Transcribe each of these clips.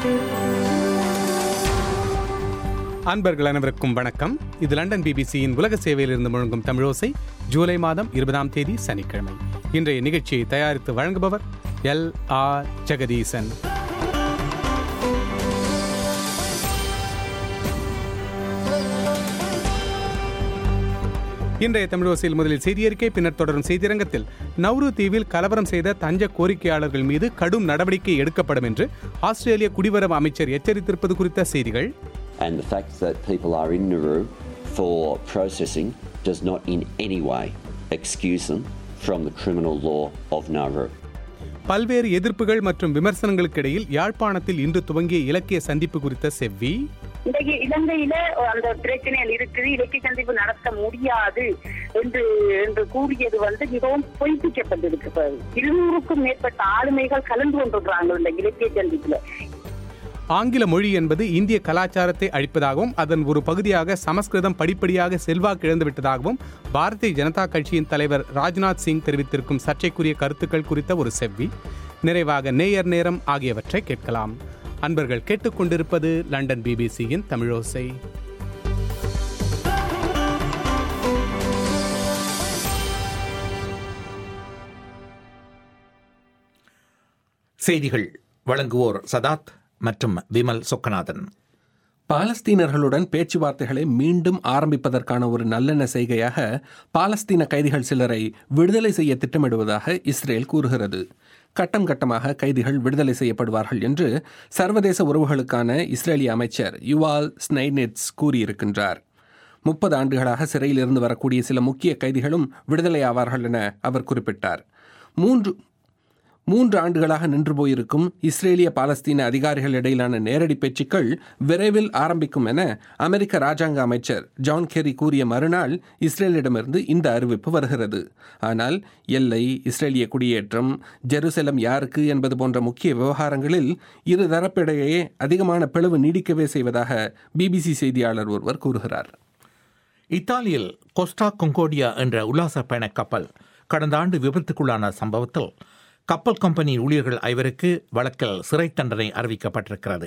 அன்பர்கள் அனைவருக்கும் வணக்கம் இது லண்டன் பிபிசியின் உலக சேவையிலிருந்து முழங்கும் தமிழோசை ஜூலை மாதம் இருபதாம் தேதி சனிக்கிழமை இன்றைய நிகழ்ச்சியை தயாரித்து வழங்குபவர் எல் ஆர் ஜெகதீசன் இன்றைய தமிழோசையில் முதலில் செய்தியறிக்கை பின்னர் தொடரும் செய்திரங்கத்தில் நவ்ரு தீவில் கலவரம் செய்த தஞ்ச கோரிக்கையாளர்கள் மீது கடும் நடவடிக்கை எடுக்கப்படும் என்று ஆஸ்திரேலிய குடிவரவு அமைச்சர் எச்சரித்திருப்பது குறித்த செய்திகள் And the fact that people are in Nauru for processing does not in any way excuse them from the criminal law of Nauru. பல்வேறு எதிர்ப்புகள் மற்றும் விமர்சனங்களுக்கு இடையில் யாழ்ப்பாணத்தில் இன்று துவங்கிய இலக்கிய சந்திப்பு குறித்த செவ்வி இன்றைக்கு இலங்கையில அந்த பிரச்சனைகள் இருக்குது இலக்கிய சந்திப்பு நடத்த முடியாது என்று என்று கூறியது வந்து மிகவும் பொய்ப்பிக்கப்பட்டிருக்கு இருநூறுக்கும் மேற்பட்ட ஆளுமைகள் கலந்து கொண்டிருக்கிறாங்க இந்த இலக்கிய சந்திப்புல ஆங்கில மொழி என்பது இந்திய கலாச்சாரத்தை அழிப்பதாகவும் அதன் ஒரு பகுதியாக சமஸ்கிருதம் படிப்படியாக செல்வாக்கு இழந்துவிட்டதாகவும் பாரதிய ஜனதா கட்சியின் தலைவர் ராஜ்நாத் சிங் தெரிவித்திருக்கும் சர்ச்சைக்குரிய கருத்துக்கள் குறித்த ஒரு செவ்வி நிறைவாக நேயர் நேரம் ஆகியவற்றை கேட்கலாம் அன்பர்கள் கேட்டுக்கொண்டிருப்பது லண்டன் பிபிசியின் தமிழோசை செய்திகள் வழங்குவோர் சதாத் மற்றும் விமல் சொக்கநாதன் பாலஸ்தீனர்களுடன் பேச்சுவார்த்தைகளை மீண்டும் ஆரம்பிப்பதற்கான ஒரு நல்லெண்ண செய்கையாக பாலஸ்தீன கைதிகள் சிலரை விடுதலை செய்ய திட்டமிடுவதாக இஸ்ரேல் கூறுகிறது கட்டம் கட்டமாக கைதிகள் விடுதலை செய்யப்படுவார்கள் என்று சர்வதேச உறவுகளுக்கான இஸ்ரேலிய அமைச்சர் யுவால் ஸ்னைனிட்ஸ் கூறியிருக்கின்றார் முப்பது ஆண்டுகளாக சிறையில் இருந்து வரக்கூடிய சில முக்கிய கைதிகளும் விடுதலை ஆவார்கள் என அவர் குறிப்பிட்டார் மூன்று மூன்று ஆண்டுகளாக நின்று போயிருக்கும் இஸ்ரேலிய பாலஸ்தீன அதிகாரிகள் இடையிலான நேரடி பேச்சுக்கள் விரைவில் ஆரம்பிக்கும் என அமெரிக்க ராஜாங்க அமைச்சர் ஜான் கெரி கூறிய மறுநாள் இஸ்ரேலிடமிருந்து இந்த அறிவிப்பு வருகிறது ஆனால் எல்லை இஸ்ரேலிய குடியேற்றம் ஜெருசலம் யாருக்கு என்பது போன்ற முக்கிய விவகாரங்களில் இரு தரப்பிடையே அதிகமான பிளவு நீடிக்கவே செய்வதாக பிபிசி செய்தியாளர் ஒருவர் கூறுகிறார் இத்தாலியில் கொஸ்டா கொங்கோடியா என்ற உல்லாச பயண கப்பல் கடந்த ஆண்டு விபத்துக்குள்ளான சம்பவத்தில் கப்பல் கம்பெனி ஊழியர்கள் ஐவருக்கு வழக்கில் சிறை தண்டனை அறிவிக்கப்பட்டிருக்கிறது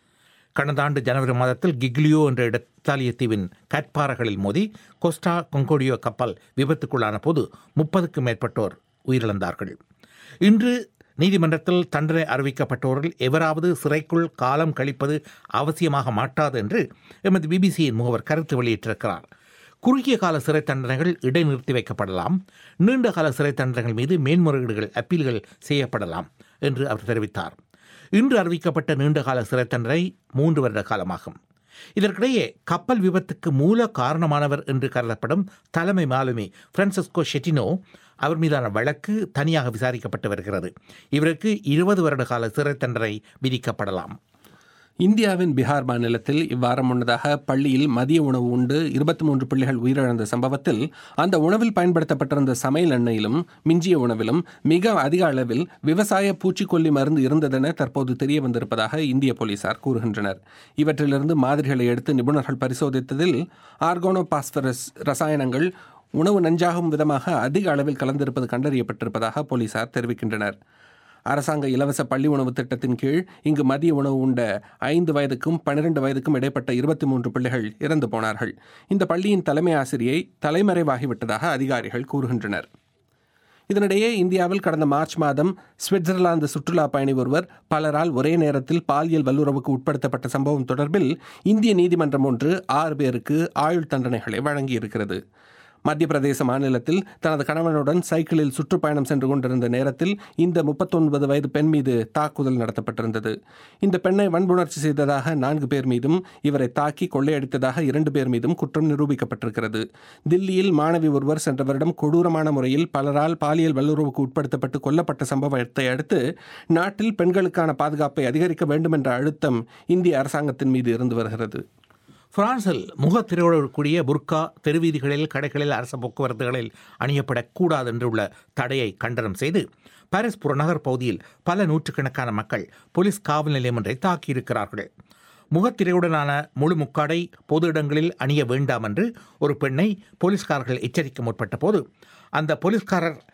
கடந்த ஆண்டு ஜனவரி மாதத்தில் கிக்லியோ என்ற இத்தாலிய தீவின் கட்பாறைகளில் மோதி கொஸ்டா கொங்கோடியோ கப்பல் விபத்துக்குள்ளான போது முப்பதுக்கும் மேற்பட்டோர் உயிரிழந்தார்கள் இன்று நீதிமன்றத்தில் தண்டனை அறிவிக்கப்பட்டோரில் எவராவது சிறைக்குள் காலம் கழிப்பது அவசியமாக மாட்டாது என்று எமது பிபிசியின் முகவர் கருத்து வெளியிட்டிருக்கிறார் குறுகிய கால சிறை தண்டனைகள் இடைநிறுத்தி வைக்கப்படலாம் நீண்ட கால சிறை தண்டனைகள் மீது மேன்முறையீடுகள் அப்பீல்கள் செய்யப்படலாம் என்று அவர் தெரிவித்தார் இன்று அறிவிக்கப்பட்ட நீண்டகால சிறை தண்டனை மூன்று வருட காலமாகும் இதற்கிடையே கப்பல் விபத்துக்கு மூல காரணமானவர் என்று கருதப்படும் தலைமை மாலுமி பிரான்சிஸ்கோ ஷெட்டினோ அவர் மீதான வழக்கு தனியாக விசாரிக்கப்பட்டு வருகிறது இவருக்கு இருபது வருட கால சிறை தண்டனை விதிக்கப்படலாம் இந்தியாவின் பீகார் மாநிலத்தில் இவ்வாரம் முன்னதாக பள்ளியில் மதிய உணவு உண்டு இருபத்தி மூன்று பிள்ளைகள் உயிரிழந்த சம்பவத்தில் அந்த உணவில் பயன்படுத்தப்பட்டிருந்த சமையல் எண்ணெயிலும் மிஞ்சிய உணவிலும் மிக அதிக அளவில் விவசாய பூச்சிக்கொல்லி மருந்து இருந்ததென தற்போது தெரிய வந்திருப்பதாக இந்திய போலீசார் கூறுகின்றனர் இவற்றிலிருந்து மாதிரிகளை எடுத்து நிபுணர்கள் பரிசோதித்ததில் ஆர்கோனோபாஸ்பரஸ் ரசாயனங்கள் உணவு நஞ்சாகும் விதமாக அதிக அளவில் கலந்திருப்பது கண்டறியப்பட்டிருப்பதாக போலீசார் தெரிவிக்கின்றனர் அரசாங்க இலவச பள்ளி உணவு திட்டத்தின் கீழ் இங்கு மதிய உணவு உண்ட ஐந்து வயதுக்கும் பன்னிரண்டு வயதுக்கும் இடைப்பட்ட இருபத்தி மூன்று பிள்ளைகள் இறந்து போனார்கள் இந்த பள்ளியின் தலைமை ஆசிரியை தலைமறைவாகிவிட்டதாக அதிகாரிகள் கூறுகின்றனர் இதனிடையே இந்தியாவில் கடந்த மார்ச் மாதம் சுவிட்சர்லாந்து சுற்றுலா பயணி ஒருவர் பலரால் ஒரே நேரத்தில் பாலியல் வல்லுறவுக்கு உட்படுத்தப்பட்ட சம்பவம் தொடர்பில் இந்திய நீதிமன்றம் ஒன்று ஆறு பேருக்கு ஆயுள் தண்டனைகளை வழங்கியிருக்கிறது மத்திய பிரதேச மாநிலத்தில் தனது கணவனுடன் சைக்கிளில் சுற்றுப்பயணம் சென்று கொண்டிருந்த நேரத்தில் இந்த முப்பத்தொன்பது வயது பெண் மீது தாக்குதல் நடத்தப்பட்டிருந்தது இந்த பெண்ணை வன்புணர்ச்சி செய்ததாக நான்கு பேர் மீதும் இவரை தாக்கி கொள்ளையடித்ததாக இரண்டு பேர் மீதும் குற்றம் நிரூபிக்கப்பட்டிருக்கிறது தில்லியில் மாணவி ஒருவர் சென்ற வருடம் கொடூரமான முறையில் பலரால் பாலியல் வல்லுறவுக்கு உட்படுத்தப்பட்டு கொல்லப்பட்ட சம்பவத்தை அடுத்து நாட்டில் பெண்களுக்கான பாதுகாப்பை அதிகரிக்க வேண்டும் என்ற அழுத்தம் இந்திய அரசாங்கத்தின் மீது இருந்து வருகிறது பிரான்சில் முகத்திரையோடக்கூடிய புர்கா தெருவீதிகளில் கடைகளில் அரச போக்குவரத்துகளில் அணியப்படக்கூடாது என்றுள்ள தடையை கண்டனம் செய்து பாரிஸ் புறநகர் பகுதியில் பல நூற்றுக்கணக்கான மக்கள் போலீஸ் காவல் நிலையம் ஒன்றை தாக்கியிருக்கிறார்கள் முகத்திரையுடனான முழு முக்காடை பொது இடங்களில் அணிய வேண்டாம் என்று ஒரு பெண்ணை போலீஸ்காரர்கள் எச்சரிக்க முற்பட்ட போது அந்த போலீஸ்காரர்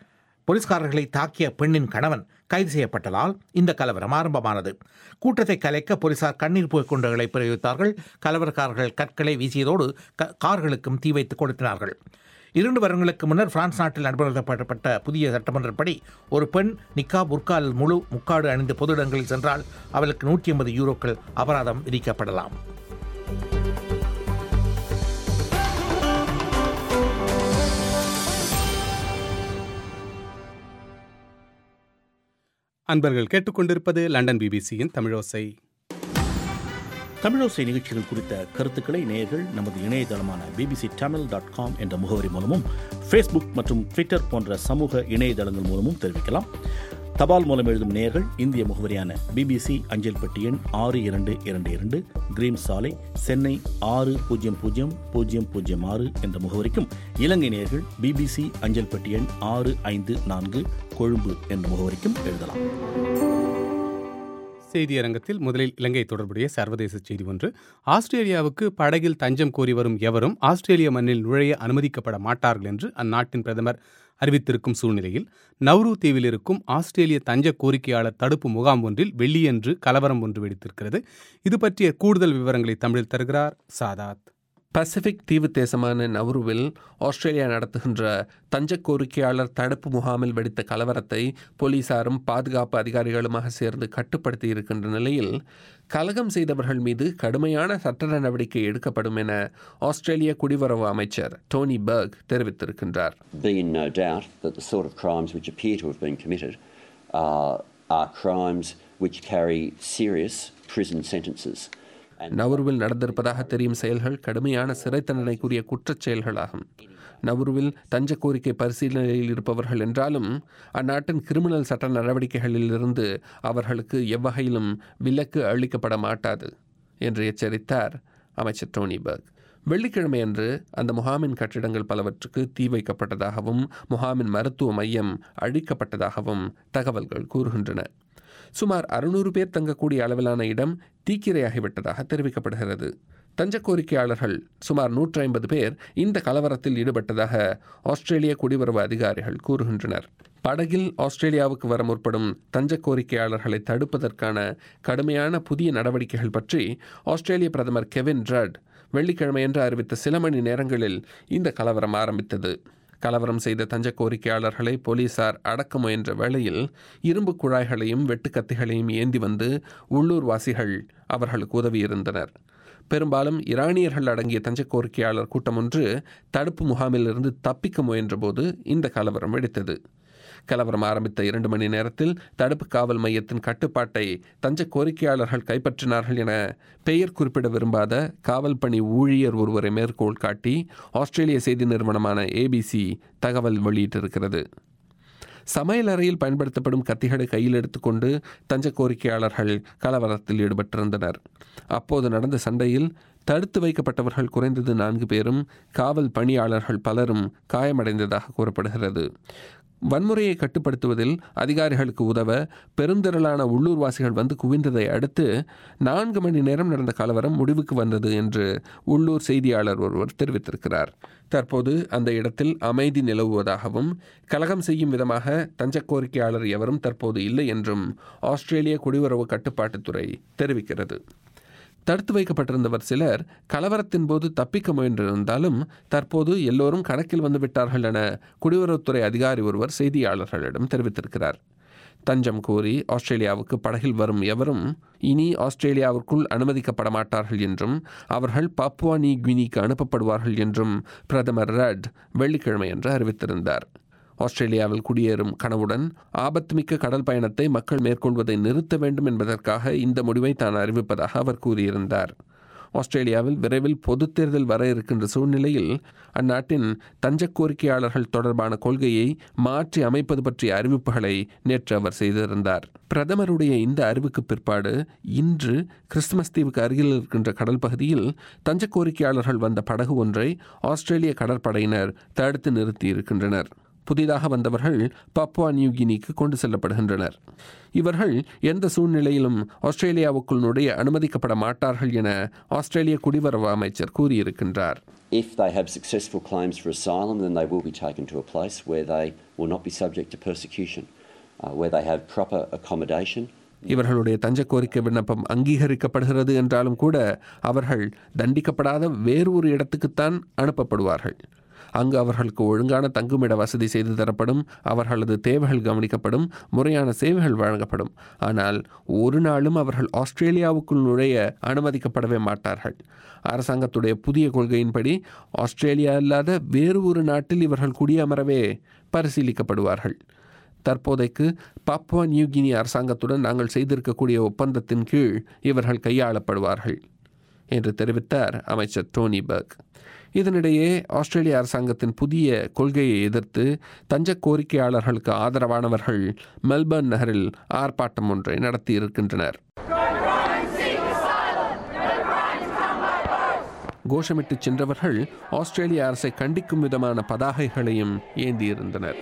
போலீஸ்காரர்களை தாக்கிய பெண்ணின் கணவன் கைது செய்யப்பட்டதால் இந்த கலவரம் ஆரம்பமானது கூட்டத்தை கலைக்க போலீசார் கண்ணீர் புகை குண்டுகளை பிரயோகித்தார்கள் கலவரக்காரர்கள் கற்களை வீசியதோடு க- கார்களுக்கும் தீ வைத்து கொடுத்தினார்கள் இரண்டு வருடங்களுக்கு முன்னர் பிரான்ஸ் நாட்டில் நடைமுறைப்படுத்தப்பட்ட புதிய சட்டமன்றப்படி ஒரு பெண் நிக்கா புர்கால் முழு முக்காடு அணிந்து பொது இடங்களில் சென்றால் அவளுக்கு நூற்றி ஐம்பது யூரோக்கள் அபராதம் விதிக்கப்படலாம் அன்பர்கள் கேட்டுக்கொண்டிருப்பது லண்டன் பிபிசியின் தமிழோசை தமிழோசை நிகழ்ச்சிகள் குறித்த கருத்துக்களை நேயர்கள் நமது இணையதளமான பிபிசி தமிழ் டாட் காம் என்ற முகவரி மூலமும் ஃபேஸ்புக் மற்றும் ட்விட்டர் போன்ற சமூக இணையதளங்கள் மூலமும் தெரிவிக்கலாம் தபால் மூலம் எழுதும் நேயர்கள் இந்திய முகவரியான பிபிசி அஞ்சல் பெட்டி எண் ஆறு இரண்டு இரண்டு இரண்டு கிரீம் சாலை சென்னை ஆறு பூஜ்ஜியம் பூஜ்ஜியம் பூஜ்ஜியம் பூஜ்ஜியம் ஆறு என்ற முகவரிக்கும் இலங்கை நேயர்கள் பிபிசி அஞ்சல் பெட்டி எண் ஆறு ஐந்து நான்கு கொழும்பு என்ற முகவரிக்கும் எழுதலாம் செய்தி அரங்கத்தில் முதலில் இலங்கை தொடர்புடைய சர்வதேச செய்தி ஒன்று ஆஸ்திரேலியாவுக்கு படகில் தஞ்சம் கோரி வரும் எவரும் ஆஸ்திரேலிய மண்ணில் நுழைய அனுமதிக்கப்பட மாட்டார்கள் என்று அந்நாட்டின் பிரதமர் அறிவித்திருக்கும் சூழ்நிலையில் நவ்ரு தீவில் இருக்கும் ஆஸ்திரேலிய தஞ்ச கோரிக்கையாளர் தடுப்பு முகாம் ஒன்றில் வெள்ளியன்று கலவரம் ஒன்று வெடித்திருக்கிறது இது பற்றிய கூடுதல் விவரங்களை தமிழில் தருகிறார் சாதாத் பசிபிக் தீவு தேசமான நவ்ருவில் ஆஸ்திரேலியா நடத்துகின்ற தஞ்ச கோரிக்கையாளர் தடுப்பு முகாமில் வெடித்த கலவரத்தை போலீசாரும் பாதுகாப்பு அதிகாரிகளுமாக சேர்ந்து கட்டுப்படுத்தி இருக்கின்ற நிலையில் கலகம் செய்தவர்கள் மீது கடுமையான சட்ட நடவடிக்கை எடுக்கப்படும் என ஆஸ்திரேலிய குடிவரவு அமைச்சர் டோனி பர்க் தெரிவித்திருக்கின்றார் Be in no doubt that the sort of crimes which appear to have been committed uh, are crimes which carry serious prison sentences. And நவருவில் நடந்திருப்பதாக தெரியும் செயல்கள் கடுமையான சிறை தண்டனைக்குரிய குற்றச் செயல்களாகும் நவருவில் தஞ்ச கோரிக்கை பரிசீலனையில் இருப்பவர்கள் என்றாலும் அந்நாட்டின் கிரிமினல் சட்ட நடவடிக்கைகளில் இருந்து அவர்களுக்கு எவ்வகையிலும் விலக்கு அளிக்கப்பட மாட்டாது என்று எச்சரித்தார் அமைச்சர் டோனி பர்க் வெள்ளிக்கிழமையன்று அந்த முகாமின் கட்டிடங்கள் பலவற்றுக்கு தீ வைக்கப்பட்டதாகவும் முகாமின் மருத்துவ மையம் அழிக்கப்பட்டதாகவும் தகவல்கள் கூறுகின்றன சுமார் அறுநூறு பேர் தங்கக்கூடிய அளவிலான இடம் தீக்கிரையாகிவிட்டதாக தெரிவிக்கப்படுகிறது தஞ்ச கோரிக்கையாளர்கள் சுமார் நூற்றி ஐம்பது பேர் இந்த கலவரத்தில் ஈடுபட்டதாக ஆஸ்திரேலிய குடிவரவு அதிகாரிகள் கூறுகின்றனர் படகில் ஆஸ்திரேலியாவுக்கு வர முற்படும் தஞ்ச கோரிக்கையாளர்களை தடுப்பதற்கான கடுமையான புதிய நடவடிக்கைகள் பற்றி ஆஸ்திரேலிய பிரதமர் கெவின் ரட் வெள்ளிக்கிழமையன்று அறிவித்த சில மணி நேரங்களில் இந்த கலவரம் ஆரம்பித்தது கலவரம் செய்த தஞ்ச கோரிக்கையாளர்களை போலீசார் அடக்க முயன்ற வேளையில் இரும்பு குழாய்களையும் வெட்டுக்கத்திகளையும் ஏந்தி வந்து உள்ளூர்வாசிகள் அவர்களுக்கு உதவியிருந்தனர் பெரும்பாலும் ஈரானியர்கள் அடங்கிய தஞ்ச கோரிக்கையாளர் கூட்டம் ஒன்று தடுப்பு முகாமிலிருந்து தப்பிக்க முயன்றபோது இந்த கலவரம் வெடித்தது கலவரம் ஆரம்பித்த இரண்டு மணி நேரத்தில் தடுப்பு காவல் மையத்தின் கட்டுப்பாட்டை தஞ்ச கோரிக்கையாளர்கள் கைப்பற்றினார்கள் என பெயர் குறிப்பிட விரும்பாத காவல் பணி ஊழியர் ஒருவரை மேற்கோள் காட்டி ஆஸ்திரேலிய செய்தி நிறுவனமான ஏபிசி தகவல் வெளியிட்டிருக்கிறது சமையல் அறையில் பயன்படுத்தப்படும் கத்திகளை கையில் எடுத்துக்கொண்டு தஞ்ச கோரிக்கையாளர்கள் கலவரத்தில் ஈடுபட்டிருந்தனர் அப்போது நடந்த சண்டையில் தடுத்து வைக்கப்பட்டவர்கள் குறைந்தது நான்கு பேரும் காவல் பணியாளர்கள் பலரும் காயமடைந்ததாக கூறப்படுகிறது வன்முறையை கட்டுப்படுத்துவதில் அதிகாரிகளுக்கு உதவ பெருந்திரளான உள்ளூர்வாசிகள் வந்து குவிந்ததை அடுத்து நான்கு மணி நேரம் நடந்த கலவரம் முடிவுக்கு வந்தது என்று உள்ளூர் செய்தியாளர் ஒருவர் தெரிவித்திருக்கிறார் தற்போது அந்த இடத்தில் அமைதி நிலவுவதாகவும் கலகம் செய்யும் விதமாக தஞ்ச கோரிக்கையாளர் எவரும் தற்போது இல்லை என்றும் ஆஸ்திரேலிய குடியுறவு கட்டுப்பாட்டுத்துறை தெரிவிக்கிறது தடுத்து வைக்கப்பட்டிருந்தவர் சிலர் கலவரத்தின் போது தப்பிக்க முயன்றிருந்தாலும் தற்போது எல்லோரும் கணக்கில் வந்து விட்டார்கள் என குடியுறவுத்துறை அதிகாரி ஒருவர் செய்தியாளர்களிடம் தெரிவித்திருக்கிறார் தஞ்சம் கோரி ஆஸ்திரேலியாவுக்கு படகில் வரும் எவரும் இனி ஆஸ்திரேலியாவிற்குள் அனுமதிக்கப்பட மாட்டார்கள் என்றும் அவர்கள் பாப்புவா நியூ கினிக்கு அனுப்பப்படுவார்கள் என்றும் பிரதமர் ரட் வெள்ளிக்கிழமை என்று அறிவித்திருந்தார் ஆஸ்திரேலியாவில் குடியேறும் கனவுடன் ஆபத்துமிக்க கடல் பயணத்தை மக்கள் மேற்கொள்வதை நிறுத்த வேண்டும் என்பதற்காக இந்த முடிவை தான் அறிவிப்பதாக அவர் கூறியிருந்தார் ஆஸ்திரேலியாவில் விரைவில் பொதுத் தேர்தல் வர இருக்கின்ற சூழ்நிலையில் அந்நாட்டின் தஞ்ச கோரிக்கையாளர்கள் தொடர்பான கொள்கையை மாற்றி அமைப்பது பற்றிய அறிவிப்புகளை நேற்று அவர் செய்திருந்தார் பிரதமருடைய இந்த அறிவுக்கு பிற்பாடு இன்று கிறிஸ்துமஸ் தீவுக்கு அருகில் இருக்கின்ற கடல் பகுதியில் தஞ்ச கோரிக்கையாளர்கள் வந்த படகு ஒன்றை ஆஸ்திரேலிய கடற்படையினர் தடுத்து நிறுத்தி இருக்கின்றனர் புதிதாக வந்தவர்கள் பப்புவா நியூகினிக்கு கொண்டு செல்லப்படுகின்றனர் இவர்கள் எந்த சூழ்நிலையிலும் ஆஸ்திரேலியாவுக்குள் நுழைய அனுமதிக்கப்பட மாட்டார்கள் என ஆஸ்திரேலிய குடிவரவு அமைச்சர் கூறியிருக்கின்றார் If they have successful claims for asylum, then they will be taken to a place where they will not be subject to persecution, uh, where they have proper accommodation. இவர்களுடைய தஞ்ச கோரிக்கை விண்ணப்பம் அங்கீகரிக்கப்படுகிறது என்றாலும் கூட அவர்கள் தண்டிக்கப்படாத வேறு ஒரு இடத்துக்குத்தான் அனுப்பப்படுவார்கள் அங்கு அவர்களுக்கு ஒழுங்கான தங்குமிட வசதி செய்து தரப்படும் அவர்களது தேவைகள் கவனிக்கப்படும் முறையான சேவைகள் வழங்கப்படும் ஆனால் ஒரு நாளும் அவர்கள் ஆஸ்திரேலியாவுக்குள் நுழைய அனுமதிக்கப்படவே மாட்டார்கள் அரசாங்கத்துடைய புதிய கொள்கையின்படி ஆஸ்திரேலியா அல்லாத வேறு ஒரு நாட்டில் இவர்கள் குடியமரவே பரிசீலிக்கப்படுவார்கள் தற்போதைக்கு பாப்புவா நியூகினி அரசாங்கத்துடன் நாங்கள் செய்திருக்கக்கூடிய ஒப்பந்தத்தின் கீழ் இவர்கள் கையாளப்படுவார்கள் என்று தெரிவித்தார் அமைச்சர் டோனி பர்க் இதனிடையே ஆஸ்திரேலிய அரசாங்கத்தின் புதிய கொள்கையை எதிர்த்து தஞ்ச கோரிக்கையாளர்களுக்கு ஆதரவானவர்கள் மெல்பர்ன் நகரில் ஆர்ப்பாட்டம் ஒன்றை நடத்தியிருக்கின்றனர் கோஷமிட்டு சென்றவர்கள் ஆஸ்திரேலிய அரசை கண்டிக்கும் விதமான பதாகைகளையும் ஏந்தியிருந்தனர்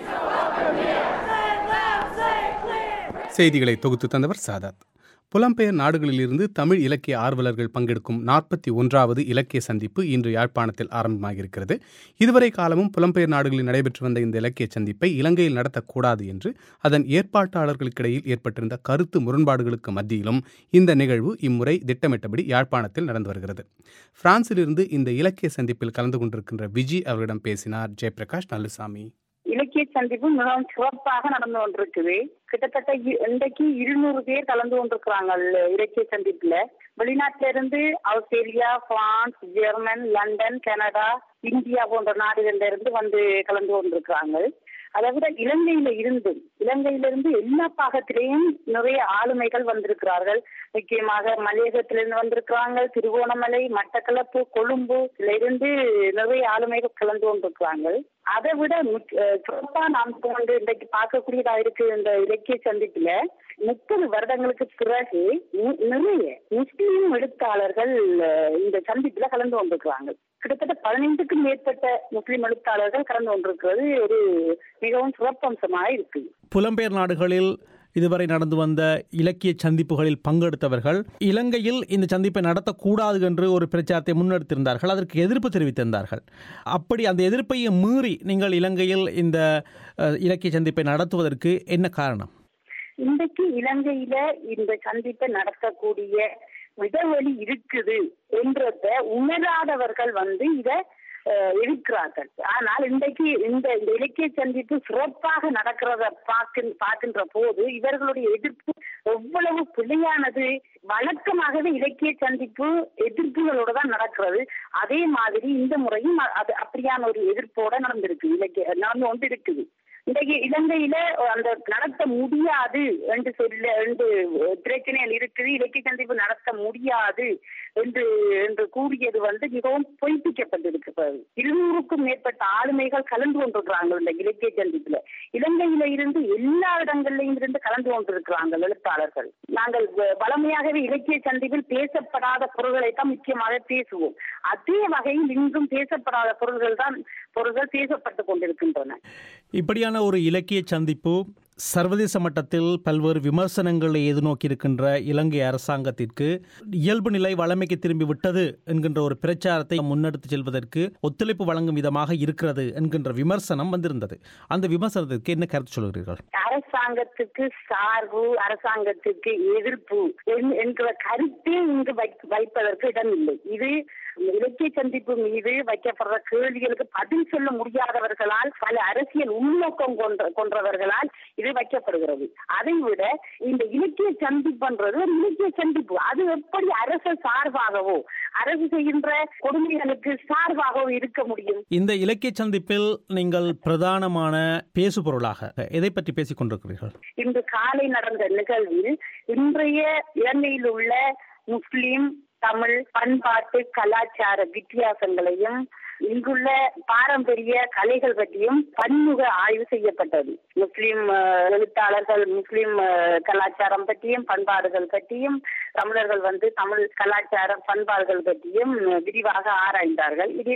செய்திகளை தொகுத்து தந்தவர் சாதாத் புலம்பெயர் நாடுகளிலிருந்து தமிழ் இலக்கிய ஆர்வலர்கள் பங்கெடுக்கும் நாற்பத்தி ஒன்றாவது இலக்கிய சந்திப்பு இன்று யாழ்ப்பாணத்தில் ஆரம்பமாகியிருக்கிறது இதுவரை காலமும் புலம்பெயர் நாடுகளில் நடைபெற்று வந்த இந்த இலக்கிய சந்திப்பை இலங்கையில் நடத்தக்கூடாது என்று அதன் ஏற்பாட்டாளர்களுக்கிடையில் ஏற்பட்டிருந்த கருத்து முரண்பாடுகளுக்கு மத்தியிலும் இந்த நிகழ்வு இம்முறை திட்டமிட்டபடி யாழ்ப்பாணத்தில் நடந்து வருகிறது பிரான்சிலிருந்து இந்த இலக்கிய சந்திப்பில் கலந்து கொண்டிருக்கின்ற விஜி அவர்களிடம் பேசினார் ஜெயபிரகாஷ் நல்லுசாமி இலக்கிய சந்திப்பு மிகவும் சிறப்பாக நடந்து கொண்டிருக்குது கிட்டத்தட்ட இ- இன்றைக்கு இருநூறு பேர் கலந்து கொண்டிருக்கிறாங்க அல்ல இலக்கிய சந்திப்புல வெளிநாட்டில இருந்து Australia France German London Canada India போன்ற நாடுகள்ல இருந்து வந்து கலந்து கொண்டிருக்கிறாங்க அதை விட இலங்கையில இருந்து இலங்கையிலிருந்து எல்லா பாகத்திலேயும் நிறைய ஆளுமைகள் வந்திருக்கிறார்கள் முக்கியமாக மலையகத்திலிருந்து வந்திருக்கிறாங்க திருவோணமலை மட்டக்களப்பு கொழும்பு இதுல இருந்து நிறைய ஆளுமைகள் கலந்து கொண்டிருக்கிறாங்க அதை விட முக்- அஹ் சிறப்பா நாம் வந்து இன்றைக்கு பார்க்கக்கூடியதா இருக்கு இந்த இலக்கிய சந்திப்புல முப்பது வருடங்களுக்கு பிறகு நி- நிறைய முஸ்லீம் எழுத்தாளர்கள் அஹ், இந்த சந்திப்புல கலந்து கொண்டிருக்கிறாங்க கிட்டத்தட்ட பதினைந்துக்கும் மேற்பட்ட முஸ்லீம் எழுத்தாளர்கள் கலந்து கொண்டிருக்கிறது ஒரு மிகவும் சிறப்பம்சமாக இருக்கு புலம்பெயர் நாடுகளில் இதுவரை நடந்து வந்த இலக்கிய சந்திப்புகளில் பங்கெடுத்தவர்கள் இலங்கையில் இந்த சந்திப்பை நடத்தக்கூடாது என்று ஒரு பிரச்சாரத்தை முன்னெடுத்திருந்தார்கள் அதற்கு எதிர்ப்பு தெரிவித்திருந்தார்கள் அப்படி அந்த எதிர்ப்பையை மீறி நீங்கள் இலங்கையில் இந்த அஹ், இலக்கிய சந்திப்பை நடத்துவதற்கு என்ன காரணம் இன்றைக்கு இலங்கையில இந்த சந்திப்பை நடத்தக்கூடிய இடைவெளி இருக்குது என்றத உணராதவர்கள் வந்து இத அஹ், இருக்கிறார்கள் ஆனால் இன்றைக்கு இந்த இந்த இலக்கிய சந்திப்பு சிறப்பாக நடக்கிறத பார்க்க பார்க்கின்ற போது இவர்களுடைய எதிர்ப்பு எவ்வளவு பிழையானது வழக்கமாகவே இலக்கிய சந்திப்பு எதிர்ப்புகளோட தான் நடக்கிறது அதே மாதிரி இந்த முறையும் அ- அது அப்படியான ஒரு எதிர்ப்போட நடந்திருக்கு இலக்கிய நடந்து கொண்டு இருக்குது இன்றைக்கு இலங்கையில அந்த நடத்த முடியாது என்று சொல்ல என்று பிரச்சனைகள் இருக்குது இலக்கிய சந்திப்பு நடத்த முடியாது என்று என்று கூறியது வந்து மிகவும் பொய்ப்பிக்கப்பட்டிருக்கிறது இருநூறுக்கும் மேற்பட்ட ஆளுமைகள் கலந்து கொண்டிருக்கிறாங்க இந்த இலக்கிய சந்திப்புல இலங்கையில இருந்து எல்லா இடங்கள்லயும் இருந்து கலந்து கொண்டிருக்கிறாங்க எழுத்தாளர்கள் நாங்கள் வ- வளமையாகவே இலக்கிய சந்திப்பில் பேசப்படாத பொருள்களை தான் முக்கியமாக பேசுவோம் அதே வகையில் இன்றும் பேசப்படாத பொருள்கள் தான் பொருள்கள் பேசப்பட்டு கொண்டிருக்கின்றன இப்படியான ஒரு இலக்கிய சந்திப்பு சர்வதேச மட்டத்தில் பல்வேறு விமர்சனங்களை எதிர்நோக்கி இருக்கின்ற இலங்கை அரசாங்கத்திற்கு இயல்பு நிலை வளமைக்கு திரும்பி விட்டது என்கின்ற ஒரு பிரச்சாரத்தை முன்னெடுத்து செல்வதற்கு ஒத்துழைப்பு வழங்கும் விதமாக இருக்கிறது என்கின்ற விமர்சனம் வந்திருந்தது அந்த விமர்சனத்திற்கு என்ன கருத்து சொல்கிறீர்கள் அரசாங்கத்துக்கு சார்பு அரசாங்கத்துக்கு எதிர்ப்பு என்- என்கிற கருத்தே இங்கு வைக்- வைப்பதற்கு இடமில்லை இது இலக்கிய சந்திப்பு மீது வைக்கப்படுற கேள்விகளுக்கு பதில் சொல்ல முடியாதவர்களால் பல அரசியல் உள்நோக்கம் கொண்ட கொன்றவர்களால் இது வைக்கப்படுகிறது அதை விட இந்த இலக்கிய சந்திப்புன்றது ஒரு இலக்கிய சந்திப்பு அது எப்படி அரசு சார்பாகவோ அரசு செய்கின்ற கொடுமைகளுக்கு சார்பாகவோ இருக்க முடியும் இந்த இலக்கிய சந்திப்பில் நீங்கள் பிரதானமான பேசுபொருளாக எதை பற்றி பேசிக் கொண்டிருக்கிறீர்கள் இன்று காலை நடந்த நிகழ்வில் இன்றைய இலங்கையில் உள்ள முஸ்லிம் தமிழ் பண்பாட்டு கலாச்சார வித்தியாசங்களையும் இங்குள்ள பாரம்பரிய கலைகள் பற்றியும் பன்முக ஆய்வு செய்யப்பட்டது முஸ்லிம் அஹ், எழுத்தாளர்கள் முஸ்லிம் அஹ், கலாச்சாரம் பற்றியும் பண்பாடுகள் பற்றியும் தமிழர்கள் வந்து தமிழ் கலாச்சார பண்பாடுகள் பற்றியும் விரிவாக ஆராய்ந்தார்கள் இதில்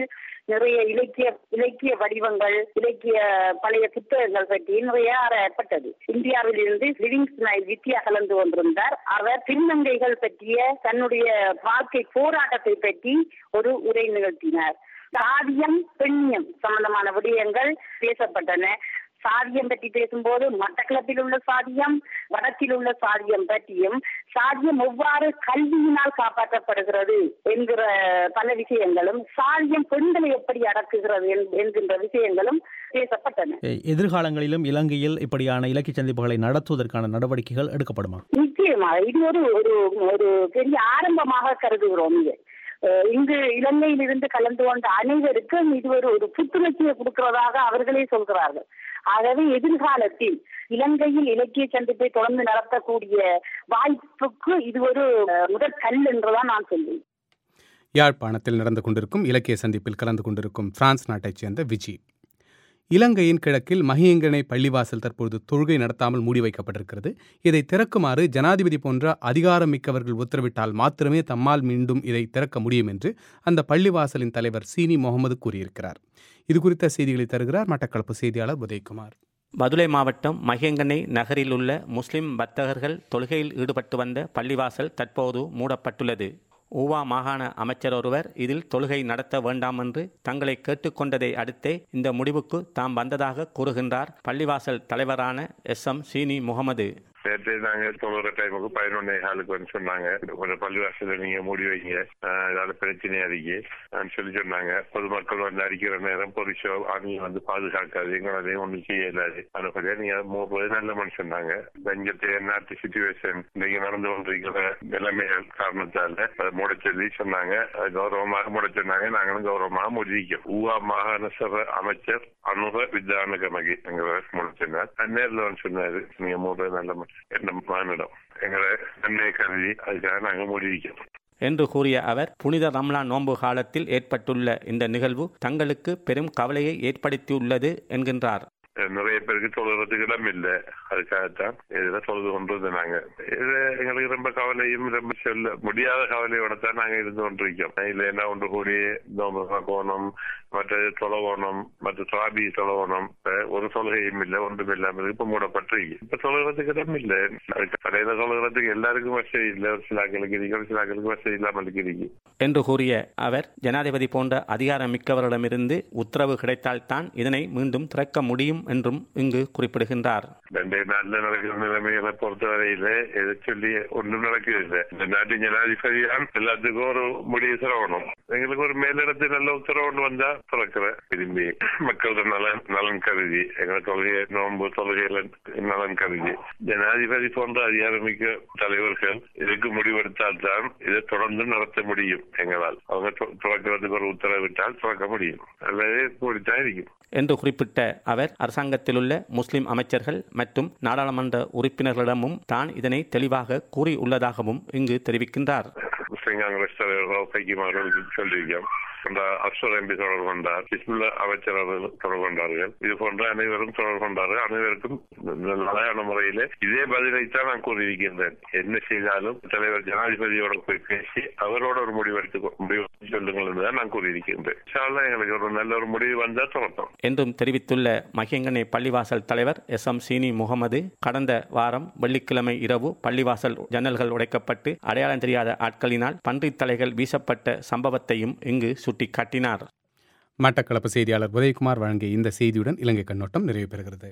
நிறைய இலக்கிய இலக்கிய வடிவங்கள் இலக்கிய பழைய புத்தகங்கள் பற்றி நிறைய ஆராயப்பட்டது இந்தியாவில் இருந்து லிவிங்ஸ்டன் வித்யா கலந்து கொண்டிருந்தார் அவர் திருநங்கைகள் பற்றிய தன்னுடைய வாழ்க்கை போராட்டத்தை பற்றி ஒரு உரை நிகழ்த்தினார் சாதியம் பெண்ணியம் சம்பந்தமான விடயங்கள் பேசப்பட்டன சாதியம் பற்றி பேசும்போது மட்டக்களப்பில் உள்ள சாதியம் வடக்கில் உள்ள சாதியம் பற்றியும் சாதியம் எவ்வாறு கல்வியினால் காப்பாற்றப்படுகிறது என்கிற பல விஷயங்களும் சாதியம் பெண்களை எப்படி அடக்குகிறது என்- என்கின்ற விஷயங்களும் பேசப்பட்டன எ- எதிர்காலங்களிலும் இலங்கையில் இப்படியான இலக்கிய சந்திப்புகளை நடத்துவதற்கான நடவடிக்கைகள் எடுக்கப்படுமா நிச்சயமாக இது ஒரு ஒரு ஒரு பெரிய ஆரம்பமாக கருதுகிறோம் இது அஹ் இங்கு இலங்கையில் இருந்து கலந்து கொண்ட அனைவருக்கும் இது ஒரு ஒரு புத்துணர்ச்சியை கொடுக்கிறதாக அவர்களே சொல்கிறார்கள் ஆகவே எதிர்காலத்தில் இலங்கையில் இலக்கிய சந்திப்பை தொடர்ந்து நடத்தக்கூடிய வாய்ப்புக்கு இது ஒரு அஹ், முதற் கல் என்றுதான் நான் சொல்வேன் யாழ்ப்பாணத்தில் நடந்து கொண்டிருக்கும் இலக்கிய சந்திப்பில் கலந்து கொண்டிருக்கும் பிரான்ஸ் நாட்டைச் சேர்ந்த விஜி இலங்கையின் கிழக்கில் மகியங்கனை பள்ளிவாசல் தற்பொழுது தொழுகை நடத்தாமல் மூடி வைக்கப்பட்டிருக்கிறது இதை திறக்குமாறு ஜனாதிபதி போன்ற அதிகாரம் மிக்கவர்கள் உத்தரவிட்டால் மாத்திரமே தம்மால் மீண்டும் இதை திறக்க முடியும் என்று அந்த பள்ளிவாசலின் தலைவர் சீனி முகமது கூறியிருக்கிறார் இது குறித்த செய்திகளை தருகிறார் மட்டக்களப்பு செய்தியாளர் உதயகுமார் மதுரை மாவட்டம் மகேங்கனை நகரில் உள்ள முஸ்லிம் வர்த்தகர்கள் தொழுகையில் ஈடுபட்டு வந்த பள்ளிவாசல் தற்போது மூடப்பட்டுள்ளது ஊவா மாகாண அமைச்சர் ஒருவர் இதில் தொழுகை நடத்த வேண்டாம் என்று தங்களை கேட்டுக்கொண்டதை அடுத்தே இந்த முடிவுக்கு தாம் வந்ததாக கூறுகின்றார் பள்ளிவாசல் தலைவரான எஸ் எம் சீனி முகமது நேற்று நாங்க தொழுகிற டைமுக்கு பதினொன்னே காலுக்கு வந்து சொன்னாங்க கொஞ்சம் பள்ளிவாசல நீங்க மூடி வைங்க ஆஹ் ஏதாவது பிரச்சனையா இருக்கு ஆஹ் சொல்லி சொன்னாங்க பொதுமக்கள் வந்து அடிக்கிற நேரம் பொலிசோ நீங்க வந்து பாதுகாக்காது எங்களாலையும் ஒண்ணும் செய்ய இல்லாது அனுப்பதியா நீங்க மூப்பது நல்ல மனுஷன் சொன்னாங்க இங்கத்தைய நாட்டு சுச்சுவேஷன் இன்னைக்கு நடந்து கொண்டிருக்கிற நிலைமைகள் காரணத்தால அதை மூட சொல்லி சொன்னாங்க அது கௌரவமாக மூட சொன்னாங்க நாங்களும் கௌரவமாக முடிவிக்கிறோம் ஊவா மாகாண சபை அமைச்சர் அனுக வித்யானகமகி எங்களை மூட சொன்னார் நேரில் வந்து சொன்னாரு நீங்க மூட நல்ல மனுஷன் என்ன மானிடம் எங்களை நன்மை கருதி அதுக்காக நாங்க முடிவிக்கிறோம் என்று கூறிய அவர் புனித ரம்லான் நோன்பு காலத்தில் ஏற்பட்டுள்ள இந்த நிகழ்வு தங்களுக்கு பெரும் கவலையை ஏற்படுத்தியுள்ளது என்கின்றார் நிறைய பேருக்கு தொழுகிறதுக்கு இடம் இல்லை அதுக்காகத்தான் இதுல தொழுது கொண்டு வந்தாங்க இது எங்களுக்கு ரொம்ப கவலையும் ரொம்ப சொல்ல முடியாத கவலையோட தான் நாங்க இருந்து கொண்டிருக்கோம் இதுல என்ன ஒன்று கூடி போகணும் மற்றது தொலைவோணும் மற்ற சுவாபி தொலைவோணும் ஒரு தொழுகையும் இல்லை ஒன்றும் இல்லாம இப்ப மூடப்பட்டிருக்கு இப்ப தொழுகிறதுக்கு இடம் இல்லை அதுக்கு கடையில தொழுகிறதுக்கு எல்லாருக்கும் வசதி இல்லை ஒரு சில ஆக்களுக்கு இருக்கு ஒரு சில ஆக்களுக்கு வசதி இல்லாமல் இருக்கு என்று கூறிய அவர் ஜனாதிபதி போன்ற அதிகாரம் மிக்கவர்களிடமிருந்து உத்தரவு கிடைத்தால்தான் இதனை மீண்டும் திறக்க முடியும் என்றும் இங்கு குறிப்பிடுகின்றார் ரெண்டே நாட்டுல நடக்கிற நிலைமைகளை பொறுத்தவரையில எதை சொல்லி ஒன்றும் நடக்குது இந்த நாட்டு ஜனாதிபதியான் எல்லாத்துக்கும் ஒரு முடிவு தரணும் எங்களுக்கு ஒரு மேலிடத்து நல்ல உத்தரவு ஒன்று வந்தா திறக்கிற விரும்பி மக்களோட நலன் நலன் கருதி எங்களை தொழுகை நோன்பு தொழுகையில நலன் கருதி ஜனாதிபதி போன்ற அதிகாரமிக்க தலைவர்கள் இதுக்கு முடிவெடுத்தால் தான் இதை தொடர்ந்து நடத்த முடியும் எங்களால் அவங்க து- துறக்கிறதுக்கு ஒரு உத்தரவிட்டால் துறக்க முடியும் அல்லது கூடித்தான் இருக்கும் என்று குறிப்பிட்ட அவர் அரசாங்கத்திலுள்ள முஸ்லிம் அமைச்சர்கள் மற்றும் நாடாளுமன்ற உறுப்பினர்களிடமும் தான் இதனை தெளிவாக கூறியுள்ளதாகவும் இங்கு தெரிவிக்கின்றார் முஸ்லிம் காங்கிரஸ் தலைவர்கள் பைக்கிம் அவர்களுக்கு சொல்லியிருக்கோம் இந்த அப்சர் எம்பி தொடர்பு கொண்டார் ஹிஸ்புல்லா அமைச்சர் அவர்கள் தொடர்பு கொண்டார்கள் இது போன்ற அனைவரும் தொடர்பு கொண்டார்கள் அனைவருக்கும் நிலையான முறையிலே இதே பதிலைத்தான் நான் கூறியிருக்கின்றேன் என்ன செய்தாலும் தலைவர் ஜனாதிபதியோட போய் பேசி அவரோட ஒரு முடிவெடுத்து முடிவு சொல்லுங்கள் என்றுதான் நான் கூறியிருக்கின்றேன் இன்ஷா அல்லாஹ் எங்களுக்கு ஒரு நல்ல ஒரு முடிவு வந்தால் தொடர்த்தோம் என்றும் தெரிவித்துள்ள மகியங்கனை பள்ளிவாசல் தலைவர் எஸ் எம் சீனி முகமது கடந்த வாரம் வெள்ளிக்கிழமை இரவு பள்ளிவாசல் ஜன்னல்கள் உடைக்கப்பட்டு அடையாளம் தெரியாத ஆட்களினால் பன்றித் தலைகள் வீசப்பட்ட சம்பவத்தையும் இங்கு சுட்டிக்காட்டினார் மட்டக்களப்பு செய்தியாளர் உதயகுமார் வழங்கிய இந்த செய்தியுடன் இலங்கை கண்ணோட்டம் நிறைவு பெறுகிறது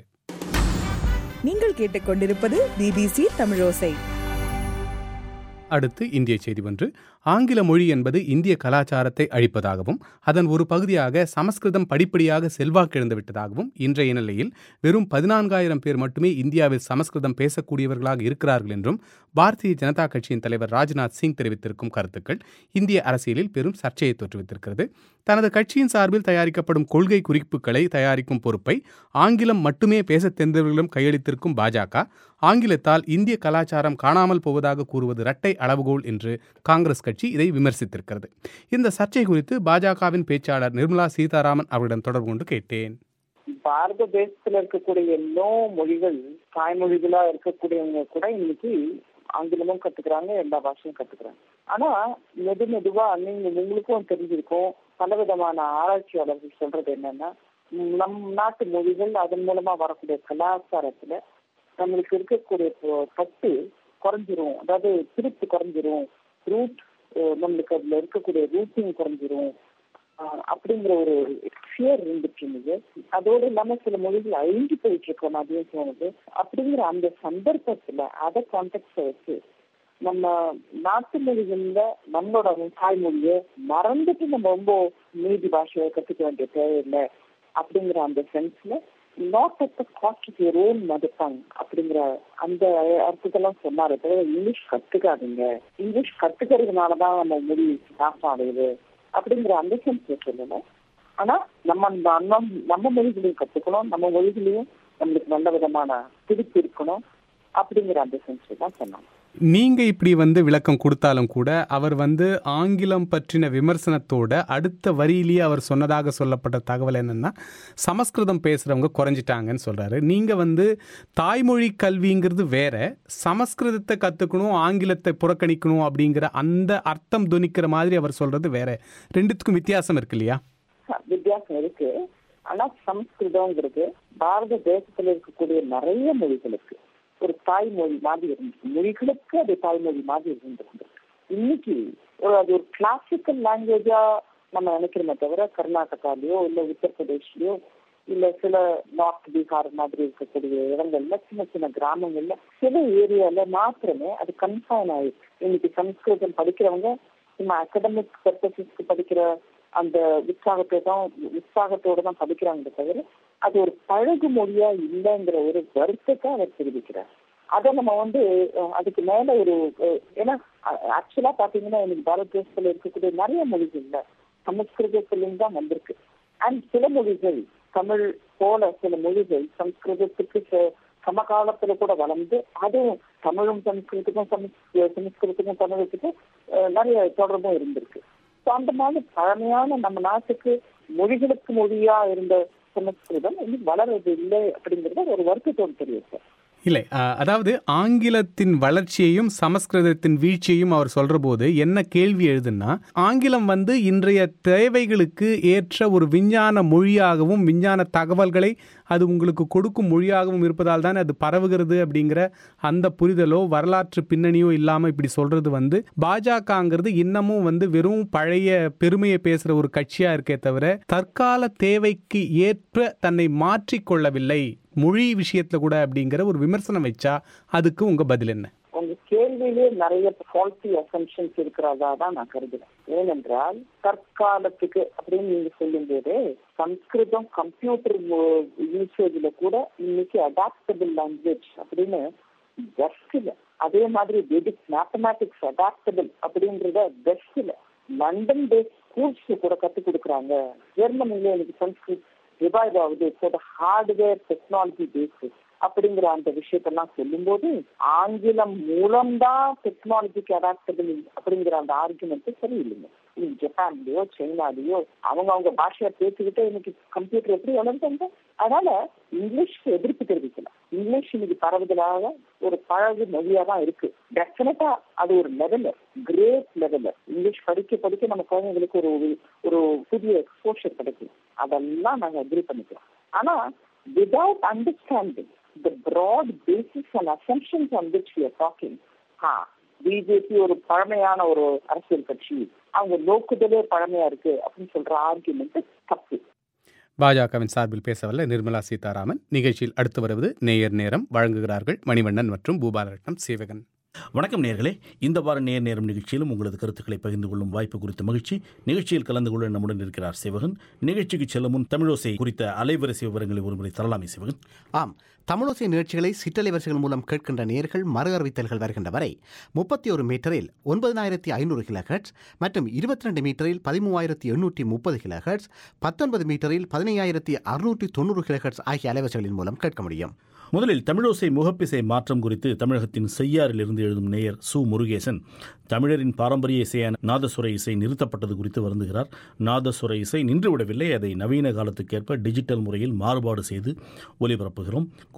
நீங்கள் கேட்டுக்கொண்டிருப்பது பிபிசி தமிழோசை அடுத்து இந்திய செய்தி ஒன்று ஆங்கில மொழி என்பது இந்திய கலாச்சாரத்தை அழிப்பதாகவும் அதன் ஒரு பகுதியாக சமஸ்கிருதம் படிப்படியாக செல்வாக்கிழந்து விட்டதாகவும் இன்றைய நிலையில் வெறும் பதினான்காயிரம் பேர் மட்டுமே இந்தியாவில் சமஸ்கிருதம் பேசக்கூடியவர்களாக இருக்கிறார்கள் என்றும் பாரதிய ஜனதா கட்சியின் தலைவர் ராஜ்நாத் சிங் தெரிவித்திருக்கும் கருத்துக்கள் இந்திய அரசியலில் பெரும் சர்ச்சையை தோற்றுவித்திருக்கிறது தனது கட்சியின் சார்பில் தயாரிக்கப்படும் கொள்கை குறிப்புகளை தயாரிக்கும் பொறுப்பை ஆங்கிலம் மட்டுமே பேசத் தெரிந்தவர்களிடம் கையளித்திருக்கும் பாஜக ஆங்கிலத்தால் இந்திய கலாச்சாரம் காணாமல் போவதாக கூறுவது இரட்டை அளவுகோல் என்று காங்கிரஸ் கட்சி இதை விமர்சித்திருக்கிறது இந்த சர்ச்சை குறித்து பாஜகவின் பேச்சாளர் நிர்மலா சீதாராமன் அவரிடம் தொடர்பு கொண்டு கேட்டேன் பாரத தேசத்துல இருக்கக்கூடிய எல்லோ மொழிகள் தாய்மொழிகளா இருக்கக்கூடியவங்க கூட இன்னைக்கு ஆங்கிலமும் கத்துக்கிறாங்க எல்லா பாஷையும் கத்துக்கிறாங்க ஆனா மெது மெதுவா நீங்க உங்களுக்கும் தெரிஞ்சிருக்கும் பலவிதமான ஆராய்ச்சியாளர்கள் சொல்றது என்னன்னா ம், நம் நாட்டு மொழிகள் அதன் மூலமா வரக்கூடிய கலாச்சாரத்துல நம்மளுக்கு இருக்கக்கூடிய ப- பட்டு குறைஞ்சிரும் அதாவது திருப்தி குறைஞ்சிரும் ரூட் நம்மளுக்கு அதுல இருக்கக்கூடிய ரூட்டிங் குறைஞ்சிரும் ஆஹ் அப்படிங்கிற ஒரு ஃபியர் இருந்துட்டு இருந்தது அதோடு இல்லாம சில மொழிகள் அழிஞ்சு போயிட்டு இருக்க மாதிரியும் தோணுது அப்படிங்கிற அந்த சந்தர்ப்பத்துல அதை கான்டெக்ட் வச்சு நம்ம நாட்டு மொழிகள்ல நம்மளோட தாய்மொழியை மறந்துட்டு நம்ம ரொம்ப மீதி பாஷையை கத்துக்க வேண்டிய தேவையில்லை அப்படிங்கிற அந்த சென்ஸ்ல not at the cost of your own mother tongue அப்படிங்கிற அந்த அர்த்தத்தெல்லாம் சொன்னாரு தவிர இங்கிலீஷ் கத்துக்காதீங்க இங்கிலீஷ் கத்துக்கிறதுனாலதான் நம்ம மொழி நாசம் அடையுது அப்படிங்கிற அந்த சென்ஸ்ல சொல்லல ஆனா நம்ம நம்ம நம்ம மொழிகளையும் கத்துக்கணும் நம்ம மொழிகளையும் நம்மளுக்கு நல்ல விதமான பிடிப்பு இருக்கணும் அப்படிங்கிற அந்த சென்ஸ்ல தான் சொன்னாங்க நீங்க இப்படி வந்து விளக்கம் கொடுத்தாலும் கூட அவர் வந்து ஆங்கிலம் பற்றின விமர்சனத்தோட அடுத்த வரியிலேயே அவர் சொன்னதாக சொல்லப்பட்ட தகவல் என்னன்னா சமஸ்கிருதம் பேசுறவங்க குறைஞ்சிட்டாங்கன்னு சொல்றாரு நீங்க வந்து தாய்மொழி கல்விங்கிறது வேற சமஸ்கிருதத்தை கத்துக்கணும் ஆங்கிலத்தை புறக்கணிக்கணும் அப்படிங்கிற அந்த அர்த்தம் துணிக்கிற மாதிரி அவர் சொல்றது வேற ரெண்டுத்துக்கும் வித்தியாசம் இருக்கு இல்லையா வித்தியாசம் இருக்கு ஆனா சம்ஸ்கிருதம்ங்கிறது பாரத தேசத்துல இருக்கக்கூடிய நிறைய மொழிகளுக்கு ஒரு தாய்மொழி மாதிரி இருந்துச்சு மொழிகளுக்கு அது தாய்மொழி மாதிரி இருந்திருக்கு இன்னைக்கு ஒரு அது ஒரு கிளாசிக்கல் லாங்குவேஜா நம்ம நினைக்கிறோமே தவிர கர்நாடகாலயோ இல்ல உத்தரப்பிரதேஷ்லயோ இல்ல சில நார்த் பீகார் மாதிரி இருக்கக்கூடிய இடங்கள்ல சின்ன சின்ன கிராமங்கள்ல சில ஏரியால மாத்திரமே அது கன்ஃபைன் ஆயிருக்கு இன்னைக்கு சம்ஸ்கிருதம் படிக்கிறவங்க சும்மா அகடமிக் பர்பசஸ்க்கு படிக்கிற அந்த உற்சாகத்தை தான் உற்சாகத்தோட தான் படிக்கிறாங்க தவிர அது ஒரு பழகு மொழியா இல்லைங்கிற ஒரு வருத்தத்தை அவர் தெரிவிக்கிறார் அதை நம்ம வந்து அஹ், அதுக்கு மேல ஒரு அஹ், ஏன்னா ஆக்சுவலா பாத்தீங்கன்னா இன்னைக்கு பாரத தேசத்துல இருக்கக்கூடிய நிறைய மொழிகள்ல சமஸ்கிருதத்திலிருந்து தான் வந்திருக்கு அண்ட் சில மொழிகள் தமிழ் போல சில மொழிகள் சம்ஸ்கிருதத்துக்கு ச- சமகாலத்துல கூட வளர்ந்து அதுவும் தமிழும் சமஸ்கிருதத்துக்கும் சமஸ்- சமஸ்கிருதத்துக்கும் தமிழுக்கும் அஹ், நிறைய தொடர்பும் இருந்திருக்கு So, அந்த மாதிரி பழமையான நம்ம நாட்டுக்கு மொழிகளுக்கு மொழியா இருந்த சமஸ்கிருதம் இன்னும் வளர்றது இல்லை அப்படிங்கறத ஒரு வருத்தத்தோடு தெரிவித்தார் இல்லை அஹ், அதாவது ஆங்கிலத்தின் வளர்ச்சியையும் சமஸ்கிருதத்தின் வீழ்ச்சியையும் அவர் சொல்ற போது என்ன கேள்வி எழுதுன்னா ஆங்கிலம் வந்து இன்றைய தேவைகளுக்கு ஏற்ற ஒரு விஞ்ஞான மொழியாகவும் விஞ்ஞான தகவல்களை அது உங்களுக்கு கொடுக்கும் மொழியாகவும் இருப்பதால் தான் அது பரவுகிறது அப்படிங்கிற அந்த புரிதலோ வரலாற்று பின்னணியோ இல்லாமல் இப்படி சொல்றது வந்து பாஜகங்கிறது இன்னமும் வந்து வெறும் பழைய பெருமையை பேசுற ஒரு கட்சியா இருக்கே தவிர தற்கால தேவைக்கு ஏற்ப தன்னை மாற்றிக்கொள்ளவில்லை மொழி விஷயத்துல கூட அப்படிங்கிற ஒரு விமர்சனம் வச்சா அதுக்கு உங்க பதில் என்ன உங்க கேள்வியிலே நிறைய ஃபால்ட்டி அசம்ஷன்ஸ் இருக்கிறதா தான் நான் கருதுறேன் ஏனென்றால் தற்காலத்துக்கு அப்படின்னு நீங்க சொல்லும்போது சம்ஸ்கிருதம் கம்ப்யூட்டர் யூசேஜ்ல கூட இன்னைக்கு அடாப்டபிள் லாங்குவேஜ் அப்படின்னு பெஸ்ட்ல அதே மாதிரி வேதிக் மேத்தமேட்டிக்ஸ் அடாப்டபிள் அப்படின்றத பெஸ்ட்ல லண்டன் பேஸ்ட் ஸ்கூல்ஸ் கூட கத்துக் கொடுக்குறாங்க ஜெர்மனில எனக்கு சம்ஸ்கிருத் ரிவைவ் ஆகுது for the hardware technology basis அப்படிங்கிற அந்த விஷயத்தெல்லாம் சொல்லும்போது ஆங்கிலம் மூலம்தான் டெக்னாலஜிக்கு அடாப்டபிள் அப்படிங்கிற அந்த ஆர்குமெண்ட் சரியில்லைங்க நீங்க ஜப்பான்லயோ சைனாலயோ அவங்க அவங்க பாஷையை பேசிக்கிட்டு இன்னைக்கு கம்ப்யூட்டர் எப்படி வளர்ந்தாங்க அதனால இங்கிலீஷ்க்கு எதிர்ப்பு தெரிவிக்கலாம் இங்கிலீஷ் இன்னைக்கு பரவுதலாக ஒரு பழகு மொழியா தான் இருக்கு டெஃபினட்டா அது ஒரு லெவல்ல கிரேட் லெவல்ல இங்கிலீஷ் படிக்க படிக்க நம்ம குழந்தைங்களுக்கு ஒரு ஒரு புதிய எக்ஸ்போஷர் கிடைக்கும் அதெல்லாம் நாங்க அக்ரி பண்ணிக்கிறோம் ஆனா without understanding the broad basis and assumptions on which we are talking, ha, BJP ஒரு பழமையான ஒரு அரசியல் கட்சி அவங்க நோக்குதலே பழமையா இருக்கு அப்படின்னு சொல்ற ஆர்குமெண்ட் தப்பு பாஜகவின் சார்பில் பேசவல்ல நிர்மலா சீதாராமன் நிகழ்ச்சியில் அடுத்து வருவது நேயர் நேரம் வழங்குகிறார்கள் மணிவண்ணன் மற்றும் பூபாலரட்னம் சேவகன் வணக்கம் நேர்களே இந்த வார நேர் நேரம் நிகழ்ச்சியிலும் உங்களது கருத்துக்களை பகிர்ந்து கொள்ளும் வாய்ப்பு குறித்த மகிழ்ச்சி நிகழ்ச்சியில் கலந்து கொள்ள நம்முடன் இருக்கிறார் சிவகன் நிகழ்ச்சிக்கு செல்லும் முன் தமிழோசை குறித்த அலைவரிசை விவரங்களை ஒருமுறை தரலாமே சிவகன் ஆம் தமிழோசை நிகழ்ச்சிகளை சிற்றலைவரிசைகள் மூலம் கேட்கின்ற நேர்கள் மறு அறிவித்தல்கள் வருகின்ற வரை முப்பத்தி ஒரு மீட்டரில் ஒன்பதாயிரத்தி ஐநூறு கிலோஹெர்ட்ஸ் மற்றும் இருபத்தி ரெண்டு மீட்டரில் பதிமூவாயிரத்தி எண்ணூற்றி முப்பது கிலோஹெர்ட்ஸ் பத்தொன்பது மீட்டரில் பதினையாயிரத்தி அறுநூற்றி தொண்ணூறு கிலோஹெர்ட்ஸ் ஆகிய அலைவரிசைகளின் மூலம் கேட்க முடியும் முதலில் தமிழோசை முகப்பிசை மாற்றம் குறித்து தமிழகத்தின் செய்யாறில் இருந்து எழுதும் நேயர் சு முருகேசன் தமிழரின் பாரம்பரிய இசையான நாதசுர இசை நிறுத்தப்பட்டது குறித்து வருந்துகிறார் நாதசுர இசை நின்றுவிடவில்லை அதை நவீன காலத்துக்கேற்ப டிஜிட்டல் முறையில் மாறுபாடு செய்து ஒலிபரப்புகிறோம்